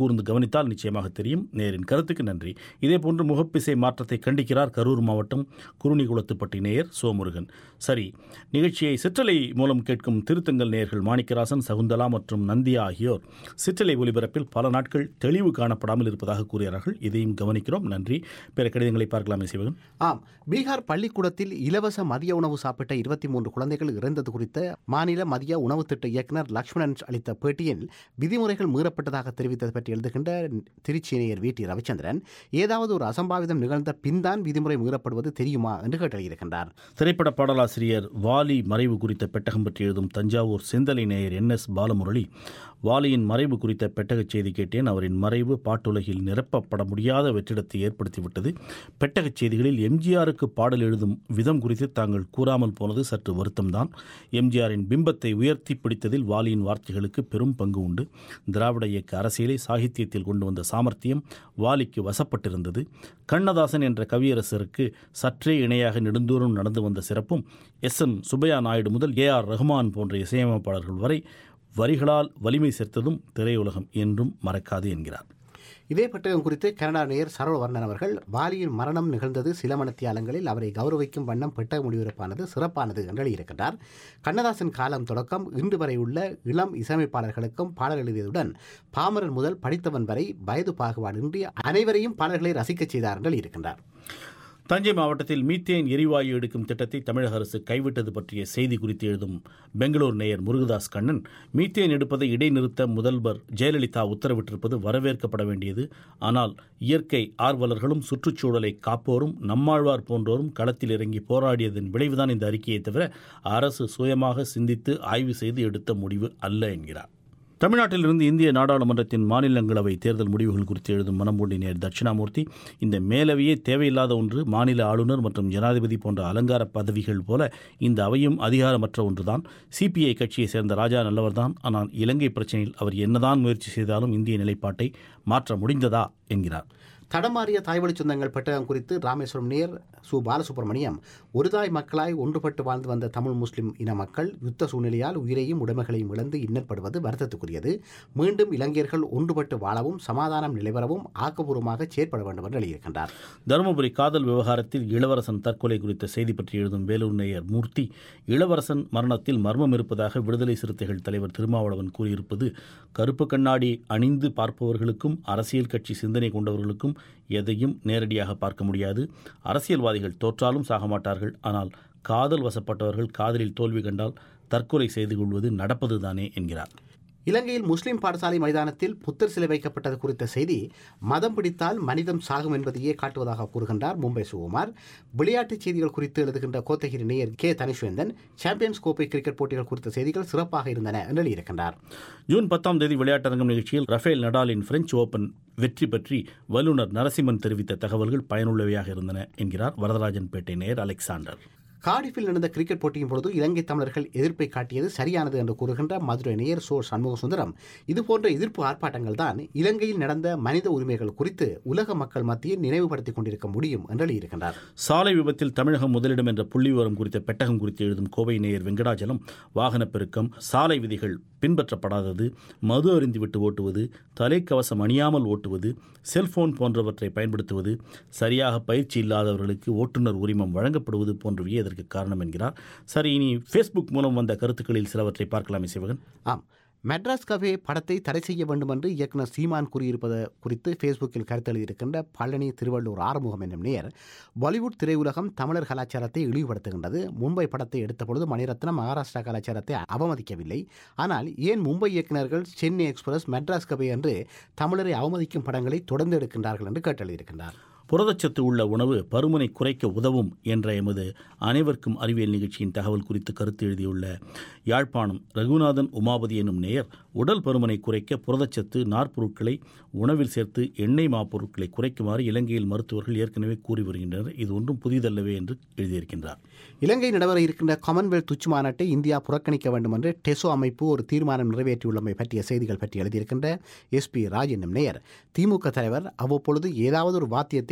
கூர்ந்து கவனித்தால் நிச்சயமாக தெரியும் நேரின் கருத்துக்கு நன்றி இதேபோன்று முகப்பிசை மாற்றத்தை கண்டிக்கிறார் கரூர் மாவட்டம் குருணிகுளத்துப்பட்டி நேயர் சோமுருகன் சரி நிகழ்ச்சியை சிற்றலை மூலம் கேட்கும் திருத்தங்கள் நேயர்கள் மாணிக்கராசன் சகுந்தலா மற்றும் நந்தியா ஆகியோர் சிற்றலை ஒலிபரப்பில் பல நாட்கள் தெளிவு காணப்படாமல் இருப்பதாக கூறுகிறார்கள் இதையும் கவனிக்கிறோம் நன்றி பிற கடிதங்களை பார்க்கலாமே சிவகன் ஆம் பீகார் பள்ளிக்கூடத்தில் இலவச மதிய உணவு சாப்பிட்ட இருபத்தி மூன்று குழந்தைகள் இறந்தது குறித்த மாநில மதிய உணவு திட்ட இயக்குனர் லக்ஷ்மணன் அளித்த பேட்டியில் விதிமுறைகள் மீறப்பட்டதாக தெரிவித்தது பற்றி எழுதுகின்ற திருச்சியினையர் வி டி ரவிச்சந்திரன் ஏதாவது ஒரு அசம்பாவிதம் நிகழ்ந்த பின்தான் விதிமுறை மீறப்படுவது தெரியுமா என்று கேட்டறியிருக்கின்றார் திரைப்பட பாடலாசிரியர் வாலி மறைவு குறித்த பெட்டகம் பற்றி எழுதும் தஞ்சாவூர் செந்தலை நேயர் என் எஸ் பாலமுரளி வாலியின் மறைவு குறித்த பெட்டகச் செய்தி கேட்டேன் அவரின் மறைவு பாட்டுலகில் நிரப்பப்பட முடியாத வெற்றிடத்தை ஏற்படுத்திவிட்டது பெட்டகச் செய்திகளில் எம்ஜிஆருக்கு பாடல் எழுதும் விதம் குறித்து தாங்கள் கூறாமல் போனது சற்று வருத்தம்தான் எம்ஜிஆரின் பிம்பத்தை உயர்த்தி பிடித்ததில் வாலியின் வார்த்தைகளுக்கு பெரும் பங்கு உண்டு திராவிட இயக்க அரசியலை சாகித்யத்தில் கொண்டு வந்த சாமர்த்தியம் வாலிக்கு வசப்பட்டிருந்தது கண்ணதாசன் என்ற கவியரசருக்கு சற்றே இணையாக நெடுந்தூரம் நடந்து வந்த சிறப்பும் எஸ் என் சுப்பையா நாயுடு முதல் ஏ ஆர் ரஹ்மான் போன்ற இசையமைப்பாளர்கள் வரை வரிகளால் வலிமை சேர்த்ததும் திரையுலகம் என்றும் மறக்காது என்கிறார் இதே பெட்டகம் குறித்து கனடா நேயர் சரவணவர்ணன் அவர்கள் வாலியின் மரணம் நிகழ்ந்தது சில மணத்தியாலங்களில் அவரை கௌரவிக்கும் வண்ணம் பெட்டக முடிவெடுப்பானது சிறப்பானது என்று எழுதியிருக்கிறார் கண்ணதாசன் காலம் தொடக்கம் இன்று வரை உள்ள இளம் இசையமைப்பாளர்களுக்கும் பாடல் எழுதியதுடன் பாமரன் முதல் படித்தவன் வரை வயது பாகுபாடின்றி அனைவரையும் பாடல்களை ரசிக்கச் செய்தார் என்று எழுதியிருக்கின்றார் தஞ்சை மாவட்டத்தில் மீத்தேன் எரிவாயு எடுக்கும் திட்டத்தை தமிழக அரசு கைவிட்டது பற்றிய செய்தி குறித்து எழுதும் பெங்களூர் நேயர் முருகதாஸ் கண்ணன் மீத்தேன் எடுப்பதை இடைநிறுத்த முதல்வர் ஜெயலலிதா உத்தரவிட்டிருப்பது வரவேற்கப்பட வேண்டியது ஆனால் இயற்கை ஆர்வலர்களும் சுற்றுச்சூழலை காப்போரும் நம்மாழ்வார் போன்றோரும் களத்தில் இறங்கி போராடியதன் விளைவுதான் இந்த அறிக்கையை தவிர அரசு சுயமாக சிந்தித்து ஆய்வு செய்து எடுத்த முடிவு அல்ல என்கிறார் தமிழ்நாட்டிலிருந்து இந்திய நாடாளுமன்றத்தின் மாநிலங்களவை தேர்தல் முடிவுகள் குறித்து எழுதும் மனம்பூண்டி நேர் தட்சிணாமூர்த்தி இந்த மேலவையே தேவையில்லாத ஒன்று மாநில ஆளுநர் மற்றும் ஜனாதிபதி போன்ற அலங்கார பதவிகள் போல இந்த அவையும் அதிகாரமற்ற ஒன்றுதான் சிபிஐ கட்சியை சேர்ந்த ராஜா நல்லவர்தான் ஆனால் இலங்கை பிரச்சனையில் அவர் என்னதான் முயற்சி செய்தாலும் இந்திய நிலைப்பாட்டை மாற்ற முடிந்ததா என்கிறார் தடமாறிய தாய்வழி சொந்தங்கள் பெட்டகம் குறித்து ராமேஸ்வரம் நேர் சு பாலசுப்ரமணியம் ஒரு தாய் மக்களாய் ஒன்றுபட்டு வாழ்ந்து வந்த தமிழ் முஸ்லிம் இன மக்கள் யுத்த சூழ்நிலையால் உயிரையும் உடைமைகளையும் இழந்து இன்னற்படுவது வருத்தத்துக்குரியது மீண்டும் இளைஞர்கள் ஒன்றுபட்டு வாழவும் சமாதானம் நிலைவரவும் ஆக்கப்பூர்வமாக செயற்பட வேண்டும் என்று எழுதியிருக்கின்றார் தருமபுரி காதல் விவகாரத்தில் இளவரசன் தற்கொலை குறித்த செய்தி பற்றி எழுதும் வேலூர் நேயர் மூர்த்தி இளவரசன் மரணத்தில் மர்மம் இருப்பதாக விடுதலை சிறுத்தைகள் தலைவர் திருமாவளவன் கூறியிருப்பது கருப்பு கண்ணாடி அணிந்து பார்ப்பவர்களுக்கும் அரசியல் கட்சி சிந்தனை கொண்டவர்களுக்கும் எதையும் நேரடியாக பார்க்க முடியாது அரசியல்வாதிகள் தோற்றாலும் சாக மாட்டார்கள் ஆனால் காதல் வசப்பட்டவர்கள் காதலில் தோல்வி கண்டால் தற்கொலை செய்து கொள்வது நடப்பதுதானே என்கிறார் இலங்கையில் முஸ்லிம் பாடசாலை மைதானத்தில் புத்தர் சிலை வைக்கப்பட்டது குறித்த செய்தி மதம் பிடித்தால் மனிதம் சாகும் என்பதையே காட்டுவதாக கூறுகின்றார் மும்பை சுகுமார் விளையாட்டுச் செய்திகள் குறித்து எழுதுகின்ற கோத்தகிரி நேயர் கே தனிஷ்வேந்தன் சாம்பியன்ஸ் கோப்பை கிரிக்கெட் போட்டிகள் குறித்த செய்திகள் சிறப்பாக இருந்தன என்று எழுதியிருக்கின்றார் ஜூன் பத்தாம் தேதி விளையாட்டரங்கம் நிகழ்ச்சியில் ரஃபேல் நடாலின் பிரெஞ்சு ஓபன் வெற்றி பற்றி வல்லுநர் நரசிம்மன் தெரிவித்த தகவல்கள் பயனுள்ளவையாக இருந்தன என்கிறார் வரதராஜன் பேட்டை நேயர் அலெக்சாண்டர் கார்டிஃபில் நடந்த கிரிக்கெட் போட்டியின் பொழுது இலங்கை தமிழர்கள் எதிர்ப்பை காட்டியது சரியானது என்று கூறுகின்ற மதுரை நேயர் சோ சண்முக சுந்தரம் இதுபோன்ற எதிர்ப்பு ஆர்ப்பாட்டங்கள் தான் இலங்கையில் நடந்த மனித உரிமைகள் குறித்து உலக மக்கள் மத்தியில் நினைவுபடுத்திக் கொண்டிருக்க முடியும் என்று எழுதியிருக்கின்றார் சாலை விபத்தில் தமிழகம் முதலிடம் என்ற புள்ளி விவரம் குறித்த பெட்டகம் குறித்து எழுதும் கோவை நேயர் வெங்கடாச்சலம் வாகனப் பெருக்கம் சாலை விதிகள் பின்பற்றப்படாதது மது அருந்திவிட்டு ஓட்டுவது தலைக்கவசம் அணியாமல் ஓட்டுவது செல்போன் போன்றவற்றை பயன்படுத்துவது சரியாக பயிற்சி இல்லாதவர்களுக்கு ஓட்டுநர் உரிமம் வழங்கப்படுவது போன்றவையே இதற்கு காரணம் என்கிறார் சரி இனி ஃபேஸ்புக் மூலம் வந்த கருத்துக்களில் சிலவற்றை பார்க்கலாமே சிவகன் ஆம் மெட்ராஸ் கஃபே படத்தை தடை செய்ய வேண்டும் என்று இயக்குனர் சீமான் கூறியிருப்பது குறித்து ஃபேஸ்புக்கில் கருத்து எழுதியிருக்கின்ற பழனி திருவள்ளூர் ஆறுமுகம் என்னும் நேர் பாலிவுட் திரையுலகம் தமிழர் கலாச்சாரத்தை இழிவுபடுத்துகின்றது மும்பை படத்தை எடுத்தபொழுது மணிரத்னம் மகாராஷ்டிரா கலாச்சாரத்தை அவமதிக்கவில்லை ஆனால் ஏன் மும்பை இயக்குநர்கள் சென்னை எக்ஸ்பிரஸ் மெட்ராஸ் கஃபே என்று தமிழரை அவமதிக்கும் படங்களை தொடர்ந்து எடுக்கின்றார்கள் என்று கேட்டெழுதியிருக்கின்றார் புரதச்சத்து உள்ள உணவு பருமனை குறைக்க உதவும் என்ற எமது அனைவருக்கும் அறிவியல் நிகழ்ச்சியின் தகவல் குறித்து கருத்து எழுதியுள்ள யாழ்ப்பாணம் ரகுநாதன் உமாபதி எனும் நேயர் உடல் பருமனை குறைக்க புரதச்சத்து நார்ப்பொருட்களை உணவில் சேர்த்து எண்ணெய் மாப்பொருட்களை குறைக்குமாறு இலங்கையில் மருத்துவர்கள் ஏற்கனவே கூறி வருகின்றனர் இது ஒன்றும் புதிதல்லவே என்று எழுதியிருக்கின்றார் இலங்கை நடைபெற இருக்கின்ற காமன்வெல்த் உச்சி மாநாட்டை இந்தியா புறக்கணிக்க வேண்டும் என்று டெசோ அமைப்பு ஒரு தீர்மானம் நிறைவேற்றியுள்ளமை பற்றிய செய்திகள் பற்றி எழுதியிருக்கின்ற எஸ் பி ராஜ் என்னும் நேயர் திமுக தலைவர் அவ்வப்பொழுது ஏதாவது ஒரு வாத்தியத்தை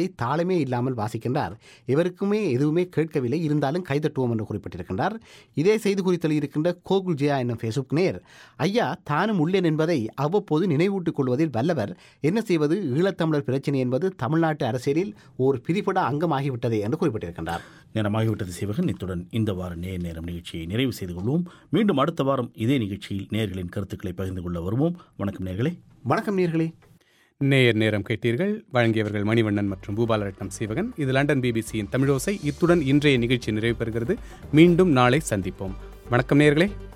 தாளமே இல்லாமல் வாசிக்கின்றார் இவருக்குமே எதுவுமே கேட்கவில்லை இருந்தாலும் கைதட்டுவோம் என்று குறிப்பிட்டிருக்கின்றார் இதே செய்தி குறித்தல் இருக்கின்ற கோகுல் ஜியா என்னும் ஃபேஸ்புக் நேர் ஐயா தானும் உள்ளேன் என்பதை அவ்வப்போது நினைவூட்டிக் கொள்வதில் வல்லவர் என்ன செய்வது ஈழத்தமிழர் பிரச்சனை என்பது தமிழ்நாட்டு அரசியலில் ஒரு பிரிபட அங்கமாகிவிட்டது என்று குறிப்பிட்டிருக்கின்றார் நேரமாகிவிட்டது சிவகன் இத்துடன் இந்த வார நேர் நேரம் நிகழ்ச்சியை நிறைவு செய்து கொள்வோம் மீண்டும் அடுத்த வாரம் இதே நிகழ்ச்சியில் நேர்களின் கருத்துக்களை பகிர்ந்து கொள்ள வருவோம் வணக்கம் நேர்களே வணக்கம் நேர்களே நேயர் நேரம் கேட்டீர்கள் வழங்கியவர்கள் மணிவண்ணன் மற்றும் பூபாலரட்னம் சீவகன் இது லண்டன் பிபிசியின் தமிழோசை இத்துடன் இன்றைய நிகழ்ச்சி நிறைவு பெறுகிறது மீண்டும் நாளை சந்திப்போம் வணக்கம் நேயர்களே